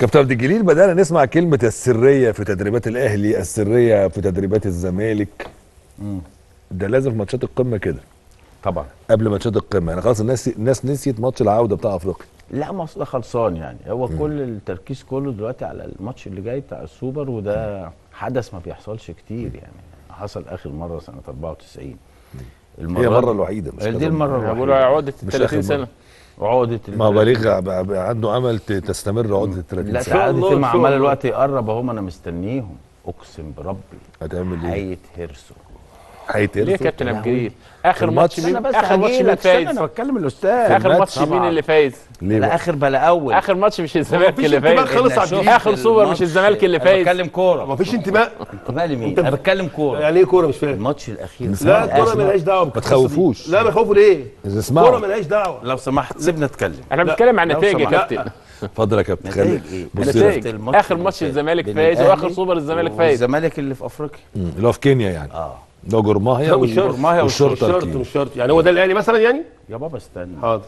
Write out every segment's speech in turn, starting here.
كابتن عبد الجليل بدانا نسمع كلمه السريه في تدريبات الاهلي السريه في تدريبات الزمالك ده لازم في ماتشات القمه كده طبعا قبل ماتشات القمه يعني خلاص الناس الناس نسيت ماتش العوده بتاع افريقيا لا ما اصل خلصان يعني هو كل التركيز كله دلوقتي على الماتش اللي جاي بتاع السوبر وده حدث ما بيحصلش كتير يعني حصل اخر مره سنه 94 هي المرة المره دي- الوحيده مش دي كذا المره مرة. بيقولوا الوحيده عقده مش 30 آخر سنه عقده ما هو بليغ بقى- بقى عنده امل ت- تستمر عقده ال 30 لا سنه تعالى الله، دي إن شاء عمال الله. الوقت يقرب اهم انا مستنيهم اقسم بربي هتعمل ايه؟ هيتهرسوا ليه يا هيتقرصوا كابتن عبد الجليل اخر الماتش- ماتش مين انا بس اخر ماتش مين هجيلك استنى فايز انا بتكلم الاستاذ اخر الماتش ماتش مين طبعاً. اللي فايز ليه لا بقى؟ اخر بلا اول اخر ماتش مش الزمالك مفيش اللي انتباه فايز خالص على شوف الجديد. آخر سوبر مش الزمالك اللي أنا فايز. بتكلم كوره مفيش انتماء انتماء لمين أنت- انا بتكلم كوره يعني ايه كوره مش فاهم الماتش الاخير لا الكوره أسمع. مالهاش دعوه ما تخوفوش. لا بخوفوا ليه؟ إذا اسمعوا. الكوره مالهاش دعوه لو سمحت سيبنا اتكلم احنا لا، بنتكلم عن لو نتائج يا سمحت. كابتن اتفضل يا كابتن خلي نتائج ايه؟ بص نتائج. لك. الماتش آخر اللي ماتش فات الزمالك بين فايز الأهلي وآخر سوبر الزمالك فايز. والزمالك اللي في افريقيا مم، اللي هو في كينيا يعني اه اللي هو جرماهيا لا، مش شرط. جرماهيا والشرطه مش شرط الكيني. مش شرط يعني هو ده الاهلي مثلا يعني؟ يا بابا استنى حاضر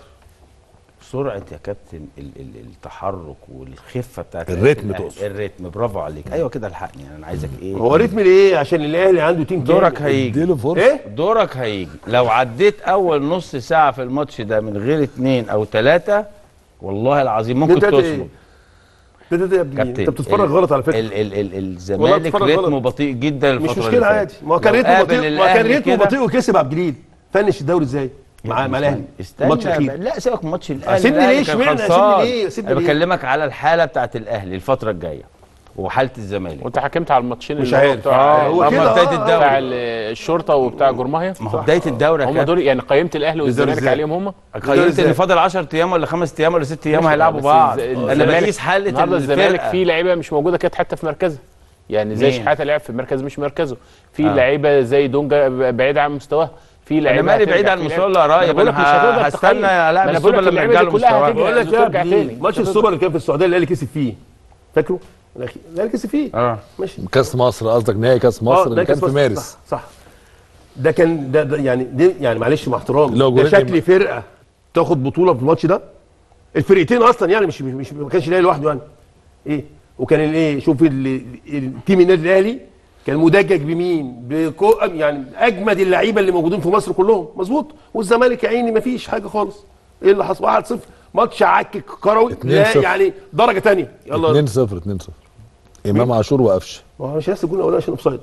سرعه يا كابتن ال ال التحرك والخفه بتاعت الريتم الأهلي. تقصد. الريتم برافو عليك ايوه كده الحقني انا عايزك ايه هو ريتم ليه؟ عشان الاهلي عنده تيم دورك كامل. هيجي اديله فرصه ايه؟ دورك هيجي لو عديت اول نص ساعه في الماتش ده من غير اتنين او تلاته والله العظيم ممكن انت تصمت ايه؟ انت انت يا ابني كابتن انت بتتفرج ال- غلط على فكره ال ال ال والله الزمالك بتتفرج ريتمه غلط. بطيء جدا الفتره مش اللي مشكله فاتت. عادي ما هو كان لو ريتمه قابل بطيء ما كان الأهلي ريتمه كده- بطيء وكسب عبد الجليل فنش الدوري ازاي؟ مع مع الاهلي استنى الماتش الاخير لا سيبك من ماتش الاهلي سيبني الأهلي ليه؟ كان اشمعنى؟ خلصان. سيبني ليه؟ سيبني انا ليه؟ بكلمك على الحاله بتاعت الاهلي الفتره الجايه وحاله الزمالك وانت حكمت على الماتشين مش اللي هو عارف. بتوع آه، هو هو كده، بدايه آه، آه. الدوري بتاع ال- الشرطه وبتاع جرماهيا ما هو بدايه الدوري يا هم كابتن. دول يعني قيمت الاهلي والزمالك إزاي؟ عليهم هم قيمت إزاي؟ ان فاضل 10 ايام ولا 5 ايام ولا 6 ايام ماشي، هيلعبوا بس بعض الز- انا الزمالك- بقيس حاله النهارده الزمالك الفرقة. فيه لعيبه مش موجوده كانت حتى في مركزها يعني زي مين؟ شحاته لعب في مركز مش مركزه في آه. لعيبه زي دونجا بعيد عن مستواه في انا لعيبه مالي هترجع بعيد عن في مستوى لعيبة. ولا ما أنا رايب بقول انا لك مش هتقدر ه- هستنى تقيم. لاعب ما أنا السوبر بقول لك لما اللعيبة يرجع دي له كلها مستواه هترجع. بقول لك يا ترجع ابني تاني. ماتش السوبر اللي كان في السعوديه الاهلي كسب فيه فاكره؟ الأخير. الاهلي كسب فيه اه ماشي كاس مصر قصدك نهائي كاس مصر آه، اللي ده كان كاس في مصر. مارس صح, صح ده كان ده, ده يعني دي يعني معلش مع احترامي لو ده جولين شكل فرقه تاخد بطوله في الماتش ده الفرقتين اصلا يعني مش مش, مش ما كانش الاهلي لوحده يعني ايه وكان الايه شوف ال- التيم النادي الاهلي كان مدجج بمين بكو يعني اجمد اللعيبه اللي موجودين في مصر كلهم مظبوط والزمالك يا عيني ما فيش حاجه خالص ايه اللي حصل 1-0 ماتش عكك كروي لا 2-0. يعني درجه ثانيه يلا 2 0 2 0 امام عاشور وقفشه ما هو مش لسه الجون الاولاني عشان اوفسايد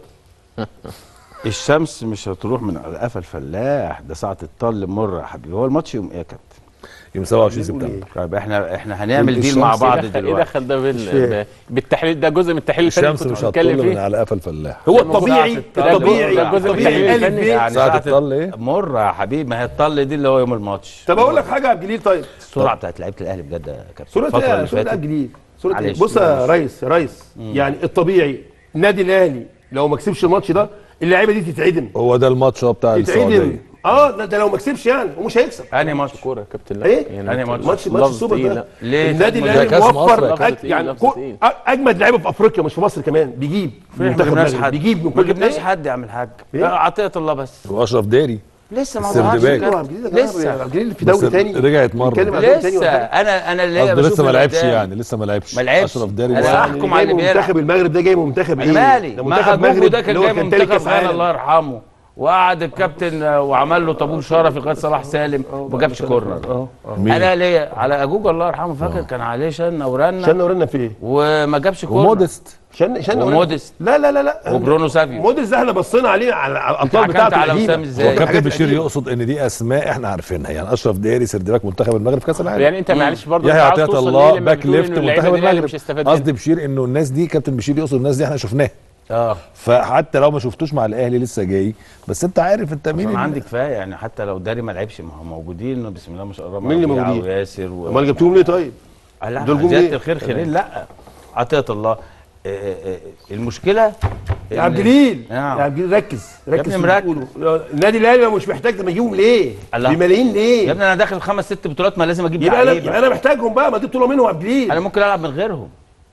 الشمس مش هتروح من على قفا الفلاح ده ساعه الطل مره يا حبيبي هو الماتش يوم ايه يا كابتن يوم 27 سبتمبر طيب احنا احنا هنعمل الشمس ديل مع بعض ايه دخل- ايه دلوقتي دخل ده فاهم. بال... بالتحليل ده جزء من التحليل الفني الشمس كنت مش بتتكلم هتطل من فيه على قفا الفلاح هو ده موضوع الطبيعي ساعة الطل. الطبيعي ده جزء من الطبيعي التحليل الالف الفني. ب يعني ساعة ساعة الطل ايه؟ مره يا حبيبي ما هي الطل دي اللي هو يوم الماتش طب اقول لك حاجه يا عبد الجليل طيب السرعه بتاعت لعيبه الاهلي بجد يا كابتن صورة الفتره ايه اللي صورة فاتت جديد صورة ايه معلش، بص يا معلش. ريس يا ريس يعني الطبيعي النادي الاهلي لو ما كسبش الماتش ده اللعيبه دي تتعدم هو ده الماتش هو بتاع تتعدم السعوديه اه ده, ده لو ما كسبش يعني ومش هيكسب انهي ماتش كوره يا كابتن لا ايه؟ يعني أنهي ماتش؟ ماتش ماتش لفظ السوبر تقيل، ده لا. ليه؟ النادي ده الاهلي كأس مصر موفر يا أج- كابتن. يعني لفظ كو- تقيل. أ- اجمد لعيبه في افريقيا مش في مصر كمان بيجيب ما منتخب جبناش المغرب حد بيجيب من ما كل جبناش إيه؟ حد يا عم الحاج إيه؟ عطيه الله بس واشرف داري لسه ما السرد ظهرش باك. كده. هو عبد الجليل ده لسه عبد الجليل في بس دوري تاني رجعت مرة. بيتكلم عن دوري تاني لسه ولا حاجة؟ انا انا اللي قصدي بشوف لسه ما اللي لعبش قدام. يعني لسه ما لعبش ما لعبش. اشرف داري أنا لسه. أحكم يعني على جاي اللي من منتخب بيلعب. المغرب ده جاي من منتخب انا ايه؟ مالي ده ما منتخب اجوبه مغرب ده كان اللي هو جاي من كان تاني منتخب كاس غانا عالم الله يرحمه وقعد الكابتن آه، وعمل له طابور شرف لغايه صلاح سالم وما جابش كورنر مين؟ انا ليا على اجوجا الله يرحمه فاكر كان عليه شنه ورنه شن ورنا في ايه؟ وما جابش كورنر ومودست شن شن ورنا. ومودست. لا لا لا لا وبرونو سافيو موديس ده احنا بصينا عليه على على انت الاطلال حكمت بتاعته على القديمة. وسام هو ازاي حاجات كابتن بشير قديمة. يقصد ان دي اسماء احنا عارفينها يعني اشرف داري سردباك منتخب المغرب في كاس العالم يعني انت معلش برضه يحيى انت عاوز عطيه توصل الله ليه لما باك بتقول ليفت إنه اللعيبة منتخب دي الأهلي المغرب مش هيستفاد منها؟ قصدي بشير انه الناس دي كابتن بشير يقصد الناس دي احنا شفناها اه فحتى لو ما شفتوش مع الاهلي لسه جاي بس انت عارف انت مين انا اللي- عندي كفايه يعني حتى لو داري ما لعبش ما هم موجودين بسم الله ما شاء الله مين اللي ربيعة موجودين؟ وياسر و... امال جبتوهم ليه طيب؟ آه لا دول جم زياده ليه؟ الخير خيرين لا عطيه الله آه، آه، آه، المشكله يا عبد الجليل نعم. يا عبد الجليل ركز ركز ابني في مركز. اللي بتقوله. النادي الاهلي لو مش محتاج طب ما يجيبهم ليه؟ الله. بملايين ليه؟ يا ابني انا داخل خمس ست بطولات ما لازم اجيب يبقى انا لعيبه يبقى انا محتاجهم بقى ما دي بطوله منهم يا عبد الجليل انا ممكن العب من غيرهم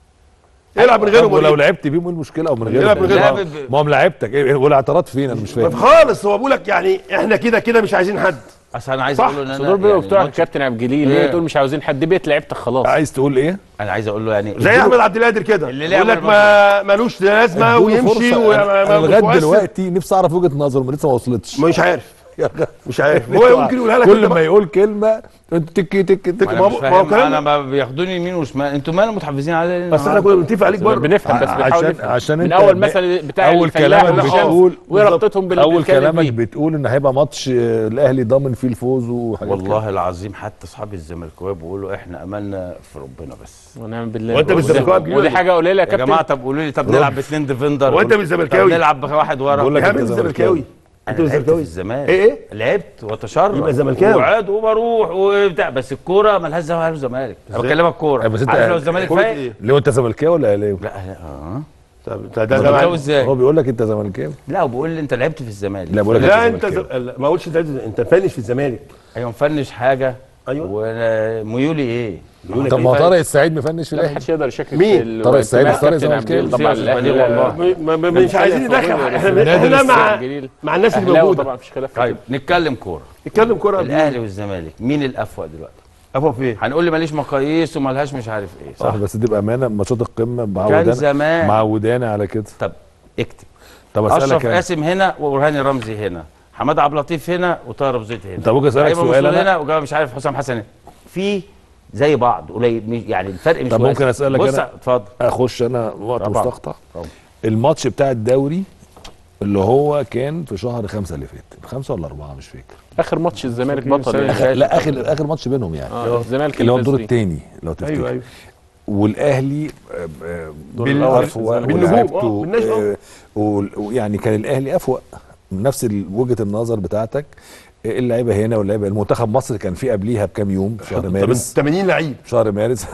العب من غيرهم ولو وليه؟ لعبت بيهم ايه المشكله او من غيرهم يلعب من غيرهم. ما- ما هم لعبتك ايه والاعتراض فين انا مش ما فاهم خالص هو بقول لك يعني احنا كده كده مش عايزين حد اصل انا عايز صح. اقول له ان انا صدور بيضاء يعني بتوع الماتش- الكابتن عبد الجليل ليه إيه. تقول مش عاوزين حد بيت لعبت خلاص عايز تقول ايه انا عايز اقول له يعني زي اديله- احمد عبد القادر كده اللي يقول لعب لك ما ملوش لازمه ادوله ويمشي فرصة. وما- انا ما- لغايه مؤثر. دلوقتي نفسي اعرف وجهه نظره لسه ما وصلتش مش عارف مش عارف هو ممكن يقولها لك كل أنت ما بقى. يقول كلمه انت تك تك تك ما انا هو- مش ما هو فاهم كلام- انا ما بياخدوني يمين وشمال انتوا مالكم متحفزين عليا ليه بس احنا النهاردة؟ كنا بنتفق عليك برضه بنفهم بس بنحاول عشان نفهم. عشان من انت اول ب- مثلا بتاع اول الفلاح كلامك والشمس بتقول وربطتهم بال- اول بالكلام كلامك فيه. بتقول ان هيبقى ماتش آه، الاهلي ضامن فيه الفوز وحاجات والله العظيم حتى اصحابي الزملكاويه بيقولوا احنا املنا في ربنا بس ونعم بالله وأنت من الزملكاويه ودي- ودي حاجه قليله يا يا جماعه كابتن طب قولوا لي طب نلعب باثنين ديفندر هو أنت من الزملكاوي؟ طب نلعب بواحد ورا بقول لك يا أنت عم زملكاوي. الزملكاوي انا انت لعبت في زملكاوي الزمالك ايه ايه لعبت واتشرف يبقى زملكاوي. وقعد وبروح وبتاع بس الكوره مالهاش دعوه اهلي والزمالك انا بكلمك كوره بس أنت- عارف لو الزمالك كرة فايق ايه ليه انت زملكاوي ولا اهلاوي؟ لا لا اه طب ده ده زملكاوي ده ازاي هو بيقول لك انت زملكاوي لا وبقول لي انت لعبت في الزمالك لا بقول لك لا انت انت زملكاوي. ز- ما اقولش انت انت فانش في الزمالك ايوه مفنش حاجه ايوه وميولي ايه ميولك طب إيه ما هو طيب؟ طارق السعيد مفنش في لا الاهلي محدش يقدر يشكك مين؟ في ال- طارق السعيد انتماء بس طارق كابتن عبد زملكاوي. الجليل طبعا سيبك من الاهلي والله. ما- ما- ما- مش عايزين ندخل احنا احنا مع مع الناس اللي اهلاوي موجوده طبعا مفيش خلاف طيب نتكلم كوره نتكلم كوره الاهلي والزمالك مين الافوق دلوقتي ابو فين هنقول لي ماليش مقاييس ومالهاش مش عارف ايه صح صح بس دي بامانه ماتشات القمه كان معودانا زمان معودانا على كده طب اكتب طب اشرف اسالك أنا. قاسم هنا وبرهاني رمزي هنا حماد عبد اللطيف هنا وطاهر ابو زيد هنا طب ممكن اسالك أيمن سؤال مسؤول انا هنا وجا مش عارف حسام حسن هنا في زي بعض قليل مش- يعني الفرق مش طب واسع. ممكن أسألك بص أنا؟ اتفضل اخش انا وقت طبعا. مستقطع طبعا. الماتش بتاع الدوري اللي هو كان في شهر خمسة اللي فات خمسة ولا أربعة مش فاكر اخر ماتش الزمالك السنة بطل اللي يعني. فاتت. لا آخر آخر ماتش بينهم يعني اه الزمالك اللي هو فاز الدور بيه. الثاني لو تفتكر ايوه ايوه والاهلي آه، آه، الدور الأول أفوق بالنجوم، ولعبته، آه، بالنجم، آه. آه، وال- ويعني كان الاهلي افوق من نفس ال- وجهه النظر بتاعتك آه، اللعيبه هنا واللعيبه المنتخب مصر كان في قبليها بكام يوم في شهر مارس 80 لعيب شهر مارس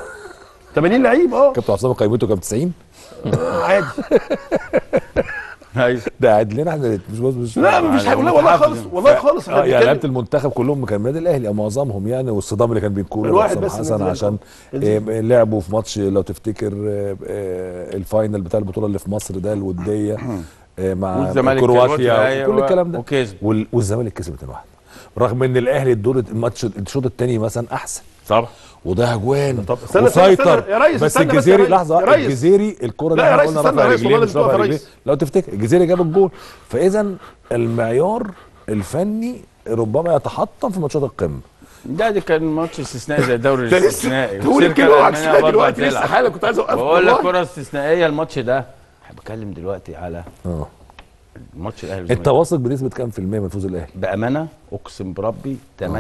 80 لعيب اه كابتن عصام قيمته كام 90 عادي ايوه ده قاعد لنا احنا مش بص مش لا مفيش حاجه لا والله خالص والله خالص احنا اه يعني لعيبه بنتكلم المنتخب كلهم كان النادي الاهلي او معظمهم يعني والصدام اللي كان بين كولر الواحد وحسام بس حسن نزل عشان نزل. آه، لعبوا في ماتش لو تفتكر آه، آه، الفاينل بتاع البطوله اللي في مصر ده الوديه آه، مع والزمالك كرواتيا أيوة، وكل الكلام ده وكسب وال- والزمالك كسب 2-1 رغم ان الاهلي الدور الماتش الشوط الثاني مثلا احسن طبعا وده اجوان طب استنى- استنى- وسيطر استنى، يا ريس، بس استنى بس يا الجزيري ريس، لحظه يا ريس. الجزيري الكره لا اللي يا احنا ريس، قلنا استنى رفع يا ريس، رجليه والله مش لازم رفع تقف يا رجليه ريس. لو تفتكر الجزيري جاب الجول فاذا المعيار الفني ربما يتحطم في ماتشات القمه ده دي كان ماتش استثنائي زي الدوري ده الاستثنائي لسه تقول والشركة الكلمه الألمانية عكسها برضه دلوقتي لسه هتلعب. حالا كنت عايز اوقفك بقول لك والله. كره استثنائيه الماتش ده احنا بتكلم دلوقتي على اه ماتش الاهلي انت والزمالك. واثق بنسبه كام في الميه من فوز الاهلي؟ بامانه اقسم بربي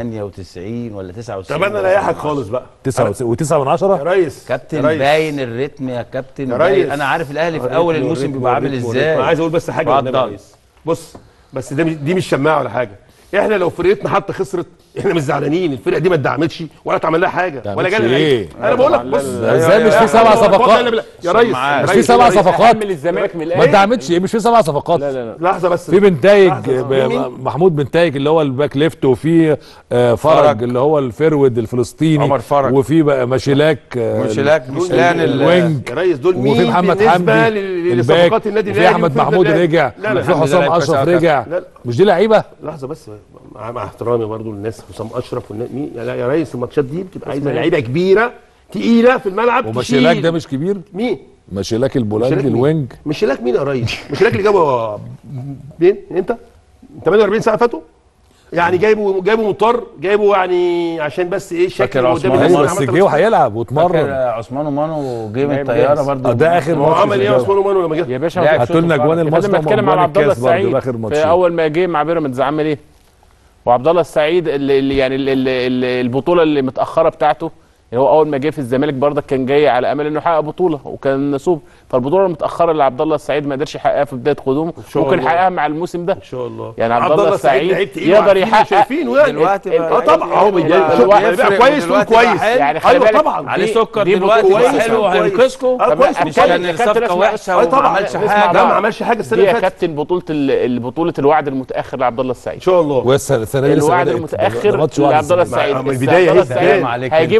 98 ولا 99 طب انا ريحك خالص بقى 9 و9 من 10 يا ريس كابتن يا ريس. باين الريتم يا كابتن يا باين ريس. انا عارف الاهلي في الريتم اول والريتم الموسم بيبقى عامل والريتم ازاي انا عايز اقول بس حاجه والنبي يا اتفضل. ريس بص بس ده مش- دي مش شماعه ولا حاجه احنا لو فرقتنا حتى خسرت احنا مش زعلانين الفرقه دي ما اتدعمتش ولا اتعمل لها حاجه ولا اتدعمتش جالي ليه؟ لعيب. انا بقول لك بص ازاي مش في سبع صفقات يا ريس سماعات. مش يا في ريس، سبع يا ريس. صفقات حمل الزمالك من ما الاهلي اتدعمتش ايه مش في سبع صفقات لا لا لا لحظه بس في بنتايج لحظة. ب- مين؟ محمود بنتايج اللي هو الباك ليفت وفي آه، فرج فرج. اللي هو الفيرود الفلسطيني عمر فرج. وفي بقى ماشيلاك آه، مشلاك مشلان ال- الوينج يا ريس دول مين وفي محمد بالنسبة حمدي لل- الباك لصفقات النادي وفي الاهلي احمد وفي محمود الأهلي؟ رجع لا لا وفي الحمد حسام لله اشرف كويس رجع لا. مش دي لعيبه لحظه بس مع, مع احترامي برضو للناس حسام اشرف والناس مين يا, يا ريس الماتشات دي بتبقى عايزه لعيبه كبيره تقيله في الملعب وماشيلاك تشيل. ده مش كبير مين ماشيلاك البولندي ماشيلاك مين؟ الوينج مشيلاك مين يا ريس مشيلاك اللي جابه مين انت 48 سنه فاتوا يعني جايبه جايبه مضطر جايبه يعني عشان بس ايه الشكل فاكر اللي قدام عثمان الناس هو اللي بس عملت جه بس- وهيلعب فاكر واتمرن عثمان ومانو جه من لعب الطياره جاهز. برضه آه، ده اخر هو ماتش عمل ايه في عثمان ومانو لما يا جه باشا لا، مفيش هاتوا لنا صوت جوان خالص. الماتش لما ده اتكلم وجوان على عبد الله الكاس برضه السعيد آخر ماتشين. في اول ما جه مع بيراميدز عمل ايه وعبد الله السعيد اللي اللي يعني اللي اللي البطوله اللي متاخره بتاعته يعني هو اول ما جه في الزمالك برضك كان جاي على امل انه يحقق بطوله وكان سوب فالبطوله المتاخره اللي عبد الله السعيد ما قدرش يحققها في بدايه قدومه شاء ممكن الله. يحققها مع الموسم ده ان شاء الله يعني عبد الله السعيد لعيب تقيل يقدر وعارفينه يحقق وشايفينه يعني دلوقتي بقى- اه طبعا هو بيجي- الوقت شوف، بقى يفرق كويس تقول ودلوقتي بقى كويس حلو. يعني خلي ايوه بالك طبعا عليه دي- سكر دي دلوقتي بطولة بقى كويسة. حلو وهينقذكم اه كويس أنا مش بتكلم كان يا كابتن الصفقه اسمع. وحشه اه وما طبعا عملش اسمع حاجه لا بقى. ما عملش حاجه السنه دي اللي يا فاتت كابتن بطوله ال- بطوله الوعد المتاخر لعبد الله السعيد ان شاء الله والسنه السنه دي لسه الوعد بدأت. المتاخر ده ماتش واحد لعبد الله الزمالك. السعيد من بس البداية عبد الله هي السعيد الكلام عليك هيجيب أنت ال- فنان.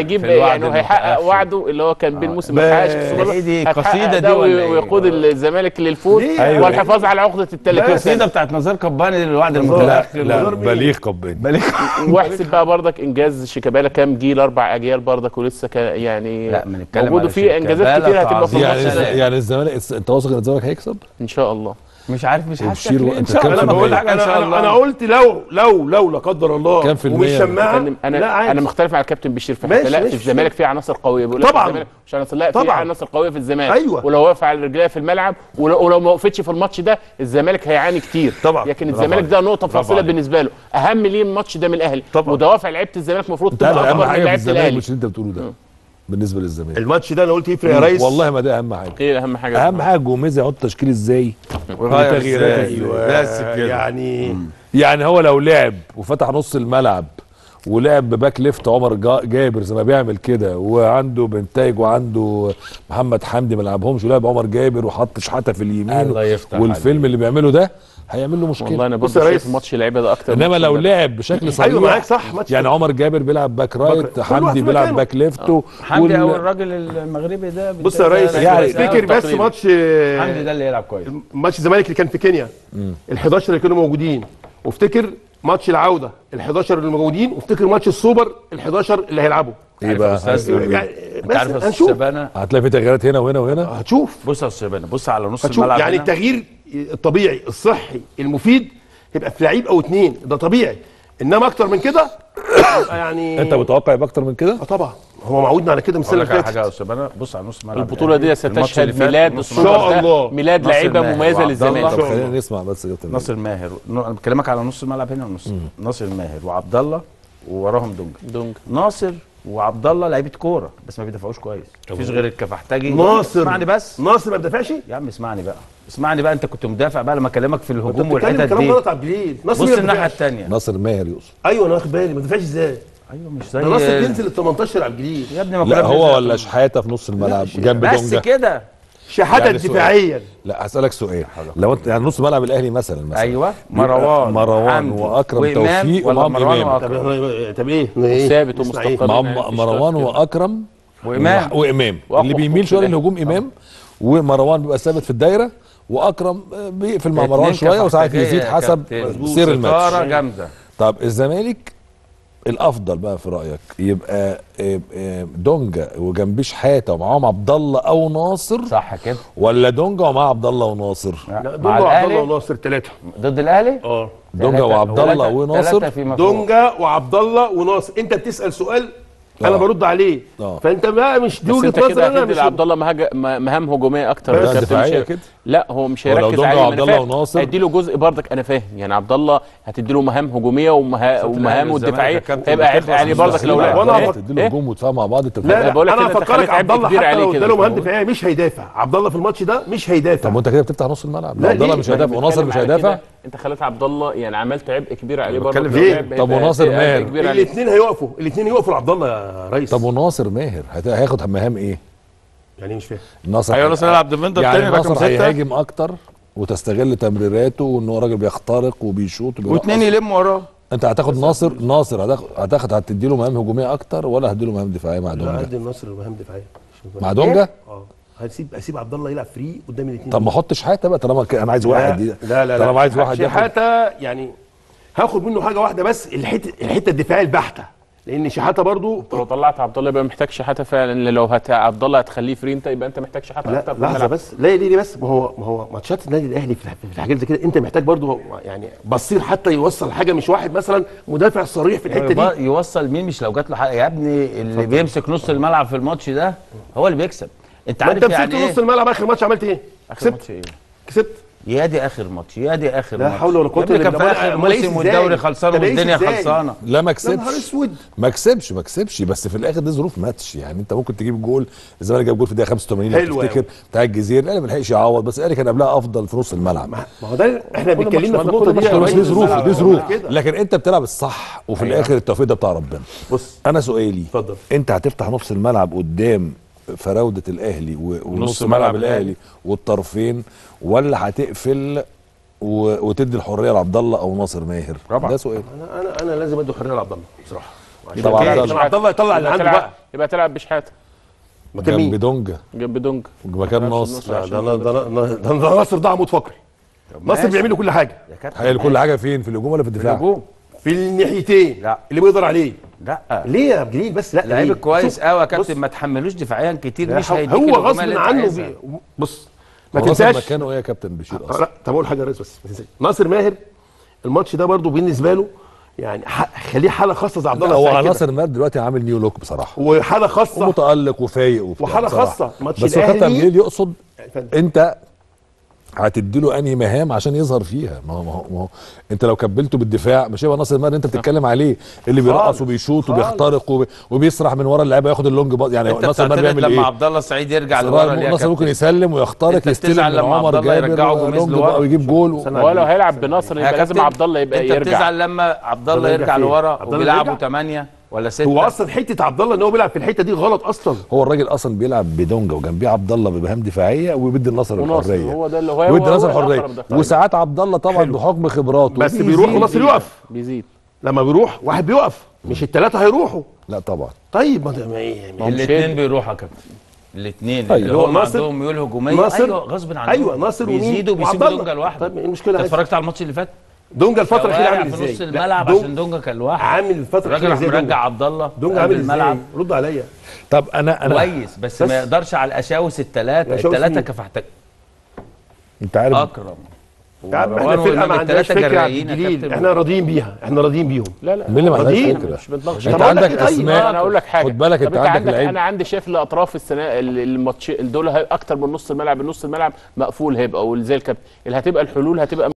هيجيب في الوعد يعني هيحقق المتأخر. وعده اللي هو كان بين موسم ما- ما حققش في السوبر إيه دي هتحقق قصيدة ده دي ولا إيه؟ ويقود الزمالك للفوز ليه؟ أيوة. والحفاظ على عقده ال 30 القصيده سنه بتاعت نزار قباني للوعد لا المتاخر لا مين؟ بليغ قباني واحسب بقى برضك انجاز شيكابالا كام جيل اربع اجيال برضك ولسه كان يعني لا، بنتكلم موجود على فيه انجازات شيكابالا كتير هتبقى في تعظيم. الماتش يعني ده يعني الزمالك انت واثق ان الزمالك هيكسب؟ ان شاء الله مش عارف مش حاسس وبشير ان وأنت شاء كام الله في انا بقول المية؟ حاجه ان شاء انا الله انا قلت لو لو لو لا قدر الله كام في المية؟ ومش شماعه انا انا لا عادي. انا مختلف مع الكابتن بشير في ماشي، حته لا في ماشي. الزمالك في عناصر قويه بيقول لك طبعاً. الزمالك مش عناصر لا في طبعاً. عناصر قويه في الزمالك أيوة. ولو واقف على رجليها في الملعب ولو, ولو ما وقفتش في الماتش ده الزمالك هيعاني كتير طبعاً. لكن برافو الزمالك ده نقطه برافو فاصله عليك. بالنسبه له اهم ليه الماتش ده من الاهلي طبعاً. ودوافع لعيبه الزمالك المفروض انت عارف تبقى اهم اكبر من حاجه في لعيبه الزمالك الاهلي مش اللي انت بتقوله ده بالنسبه للزمالك الماتش ده انا قلت يفرق يا ريس والله ما ده اهم حاجه ايه اهم حاجه اهم حاجه جوميز يحط تشكيل ازاي وغير وتغييرات إزاي. ازاي بس كده يعني يعني هو لو لعب وفتح نص الملعب ولعب بباك ليفت عمر جا- جابر زي ما بيعمل كده وعنده بنتايج وعنده محمد حمدي ما لعبهمش ولعب عمر جابر وحط شحاته في اليمين الله يفتح والفيلم اللي بيعمله ده هيعمل له مشكله والله انا بص برضه يا شايف ريس. ماتش اللعيبه ده اكتر انما ماتش لو ده. لعب بشكل صريح ايوه معاك صح ماتش يعني عمر جابر بيلعب باك رايت باك- كل حمدي واحد في بيلعب مكانه. باك ليفت و- حمدي او وال- الراجل المغربي ده بص يا ريس يعني افتكر بس تقريبا. ماتش حمدي ده اللي يلعب كويس ماتش الزمالك اللي كان في كينيا ال 11 اللي كانوا موجودين وافتكر ماتش العوده ال 11 اللي موجودين وافتكر ماتش السوبر ال 11 اللي هيلعبوا ايه بقى يعني انت عارف يا بس استاذ هنشوف شبانه هتلاقي في تغييرات هنا وهنا وهنا هتشوف بص يا استاذ شبانه بص على نص هتشوف الملعب يعني هنا. التغيير الطبيعي الصحي المفيد يبقى في لعيب او اتنين ده طبيعي انما اكتر من كده يبقى يعني انت متوقع يبقى اكتر من كده اه طبعا هو معودنا على كده من السنه اقول اللي لك على حاجه يا فاتت استاذ شبانه بص على نص الملعب البطوله دي الماتش اللي ستشهد فات ميلاد نص السوبر شاء ده الله. ميلاد ناصر لعيبه ماهر مميزه وعبد للزمالك الله. طب شاء خلينا الله. نسمع بس يا كابتن ناصر ماهر نو- انا بكلمك على نص الملعب هنا ونص ناصر ماهر وعبد الله ووراهم دونجا دونج ناصر وعبد الله لعيبه كوره بس ما بيدافعوش كويس مفيش غير الكفحتاجي ناصر اسمعني بس ناصر ما بيدافعش يا عم اسمعني بقى اسمعني بقى انت كنت مدافع بقى لما اكلمك في انت الهجوم بتتكلم والحتت كلام دي غلط عبد الجليل ناصر بص ما الناحيه بيدافعش. الثانيه ناصر ماهر يقصد ايوه انا واخد بالي ما بيدافعش ازاي ايوه مش زي ده ناصر بينزل ال 18 عبد الجليل يا ابني ما لا كنا هو بننزل ولا في- شحاته في نص الملعب لا، جنب بس دونجا كده شحاته يعني سؤال. دفاعيا لا هسألك سؤال لو انت يعني نص ملعب الاهلي مثلا مثلا ايوه مروان مروان حمدي واكرم وإمام توفيق ولا ومعاهم مروان إمام. طب واكرم طب ايه ايه ثابت نسمع إيه؟ ومستقر معاهم يعني مفيش مروان تفكير. واكرم وامام وامام وأقوى اللي بيميل خطوط شويه الأهلي. للهجوم امام ومروان بيبقى ثابت في الدايره واكرم آه، بيقفل مع مروان اتنين شويه وساعات كفحتاجية يزيد يا حسب كابتن. سير الماتش ستاره جامده طب الزمالك الافضل بقى في رايك يبقى آه، آه، دونجا وجنبيه شحاته ومعاهم عبد الله او ناصر صح كده ولا دونجا ومعاه عبد الله وناصر لا مع دونجا وعبد الله الاهلي وناصر ثلاثه ضد الاهلي اه دونجا تلاتة- وعبد الله تلاتة- وناصر تلاتة في مفروض. دونجا وعبد الله وناصر انت بتسال سؤال انا آه. برد عليه آه. فانت بقى مش دي بس وجهه انت نظر كده انا هتدي مش لعبد الله مهاج- م- مهام هجوميه اكتر بس من كابتن دفاعية شير. كده؟ لا هو مش هو لو هيركز دونجا عليه وعبد ما الله انا فاهم وناصر- هيدي له جزء برضك انا فاهم يعني عبد الله هتدي له مهام هجوميه ومها... الأهلي ومهام والزمالك دفاعيه يا كابتن فيبقى عبء بتخلص عليه برضك لو مستحيل. لعب وأنا إيه؟ هفكر- تديله إيه؟ هجوم ودفاع مع بعض انت لا بتفهم. لا بقول لك انا كده انت هفكرك خليت عبد عبء الله كبير حتى عليه لو كده. اداله مهام دفاعيه مش هيدافع عبد الله في الماتش ده مش هيدافع طب وانت كده بتفتح نص الملعب لا، عبد الله ليه؟ مش هيدافع وناصر بتكلم مش على هيدافع كده، انت خليت عبد الله يعني عملت عبء كبير عليه برضه بتكلم لو ليه؟ لعب طب هيبقى وناصر عبء ماهر؟ كبير عليه الاثنين هيقفوا الاثنين يقفوا لعبد الله يا ريس طب وناصر ماهر هت- هياخد مهام ايه؟ يعني مش فاهم ناصر ايوه ناصر يلعب ديفندر يعني تاني رقم ناصر ستة هيهاجم اكتر وتستغل تمريراته وان هو راجل بيخترق وبيشوط وبيرقص. واثنين يلموا وراه انت هتاخد ناصر ناصر هتاخد هتاخد هتدي له مهام هجوميه اكتر ولا هتدي له مهام دفاعيه مع لا دونجا؟ ادي النصر مهام دفاعيه مع دونجا؟ اه هسيب اسيب عبد الله يلعب فري قدام الاثنين طب ما احطش حاجه بقى طالما ك- انا عايز واحد ي- لا لا لا طالما عايز واحد ياخد شحاته يعني هاخد منه حاجه واحده بس الحته الحته الدفاعيه البحته لان شحاته برضو لو طلعت عبد الله يبقى محتاج شحاته فعلا لو هت... عبد الله هتخليه فري انت يبقى انت محتاج شحاته لا اكتر في لحظه الملعب. بس لا ليه ليه بس ما هو ما هو ماتشات النادي الاهلي في الح- في الحاجات زي كده انت محتاج برضو يعني بصير حتى يوصل حاجه مش واحد مثلا مدافع صريح في الحته يبقى دي يوصل مين مش لو جات له حق يا ابني اللي بيمسك نص الملعب في الماتش ده هو اللي بيكسب انت ما انت عارف مسكت يعني نص ايه الملعب اخر ماتش عملت ايه؟ اخر كسبت ماتش ايه كسبت يا دي اخر ماتش يا دي اخر لا ماتش حول ولا قوة يا ابني إلا كان في بالله. اخر أمال إيه موسم إزاي؟ والدوري خلصان طب إيه والدنيا إزاي؟ خلصانه لا ما يا كسبش نهار اسود ما كسبش ما كسبش بس في الاخر دي ظروف ماتش يعني انت ممكن تجيب جول الزمالك جاب جول في الدقيقه 85 لو حلو تفتكر أوي. بتاع الجزيره الاهلي ما لحقش يعوض بس الاهلي كان قبلها افضل في نص الملعب ما هو ده احنا كل بنتكلمنا في ماتش- النقطه كل دي يا ماتش بس ريس. دي ظروف دي ظروف كده. لكن انت بتلعب الصح وفي الاخر التوفيق ده بتاع ربنا بص انا سؤالي اتفضل. انت هتفتح نص الملعب قدام فراوده الاهلي و- ونص ملعب ملعب الأهلي. الاهلي والطرفين ولا هتقفل و... وتدي الحريه لعبد الله او ناصر ماهر طبعا. ده سؤال انا انا انا لازم ادي حريه لعبد الله بصراحه طبعا كده. عبد عشان الله. عبد الله يطلع اللي يبقى عنده تلعب بقى يبقى تلعب بشحاته مكان جنب مين؟ دونجا جنب دونج مكان نفس ناصر النص. لا، ده ده ده ده ده ناصر ده عمود فقري ناصر بيعمل له كل حاجه يا كابتن هي كل حاجه فين في الهجوم ولا في الدفاع الهجوم في الناحيتين لا. اللي بيقدر عليه لا ليه يا جليل بس لا لعيب ليه؟ كويس شوف، قوي يا بص، كابتن ما تحملوش دفاعيا كتير لا، مش هيديك هو الهجومية غصب اللي انت عنه عايزها. بي... بص ما هو ناصر تنساش مكانه ايه يا كابتن بشير آه، اصلا لا طب اقول حاجه يا ريس بس ما تنساش ناصر ماهر الماتش ده برضو بالنسبه له يعني ح- خليه حاله خاصه زي عبد لا الله هو السعيد كده. ناصر ماهر دلوقتي عامل نيو لوك بصراحه وحاله خاصه ومتالق وفايق وبتاع وحالة بصراحة. خاصة. ماتش بس هو كابتن الأهلي- جليل يقصد فندم. انت هتدي له انهي مهام عشان يظهر فيها ما هو ما هو, ما هو انت لو كبلته بالدفاع مش هيبقى ناصر ماهر انت بتتكلم عليه اللي بيرقص خالص. وبيشوط خالص. وبيخترق وبي- وبيسرح من ورا اللعيبه ياخد اللونج باص يعني انت ناصر ماهر بتعترض بيعمل لما ايه؟ عبد الله السعيد يرجع لورا ليه يا ناصر ممكن كابتن؟ يسلم ويخترق انت يستلم بتزعل من لما عمر عبد الله جابر يرجعه جوميز لونج لورا؟ بقى ويجيب جول و... هو لو هيلعب بنصر يا يبقى لازم كابتن، عبد الله يبقى انت يرجع بتزعل لما عبد الله يرجع يرجع فين؟ لورا عبد الله وبيلعبوا يرجع؟ 8 ولا 6 هو اصلا حته عبد الله ان هو بيلعب في الحته دي غلط اصلا هو الراجل اصلا بيلعب بدونجا وجنبيه عبد الله بمهام دفاعيه وبيدي النصر وناصر الحريه هو ده اللي هو ويدي هو- النصر هو الحريه الأقرب ده. وساعات عبد الله طبعا حلو. بحكم خبراته بس بيزيد- بيروح وناصر يقف بيزيد لما بيروح واحد بيقف مش الثلاثه هيروحوا لا طبعا طيب ما ده- ما ايه هو مش الاثنين هيك. بيروحوا يا كابتن الاثنين أيوة. اللي هو هم ناصر- عندهم ميول هجوميه ناصر ايوه غصب عنهم ايوه ناصر ومين بيزيدوا وعبد بيسيبوا الله. دونجا لوحده طيب ايه المشكله انت عادي. اتفرجت على الماتش اللي فات دونجا الفتره الاخيره شوارع عامل في ازاي نص لا، الملعب دونج- عشان دونجا كان لوحده عامل الفتره الراجل الاخيره راح ازاي مرجع دونجا عبد الله دونجا في عامل الملعب ازاي رد عليا طب انا انا كويس بس, بس- ما يقدرش على الاشاوس الثلاثه الأشاوس الثلاثه مين؟ كفحتك انت عارف اكرم يا عم ومروان احنا فرقه وإمام ما عندناش التلاتة فكره عن جرايين يا الجديد كابتن. احنا راضيين بيها احنا راضيين بيهم لا لا مين اللي ما عندهاش راضيين؟ فكره مش بنتناقش انت طب أقول لك عندك إيه طيب؟ اسماء انا اقول لك حاجه خد بالك طب انت انت عندك عندك لعيب انا عندي شايف الاطراف السنه ال- الماتش دول هي- اكتر من نص الملعب نص الملعب مقفول هيبقى وزي الكابتن اللي هتبقى الحلول هتبقى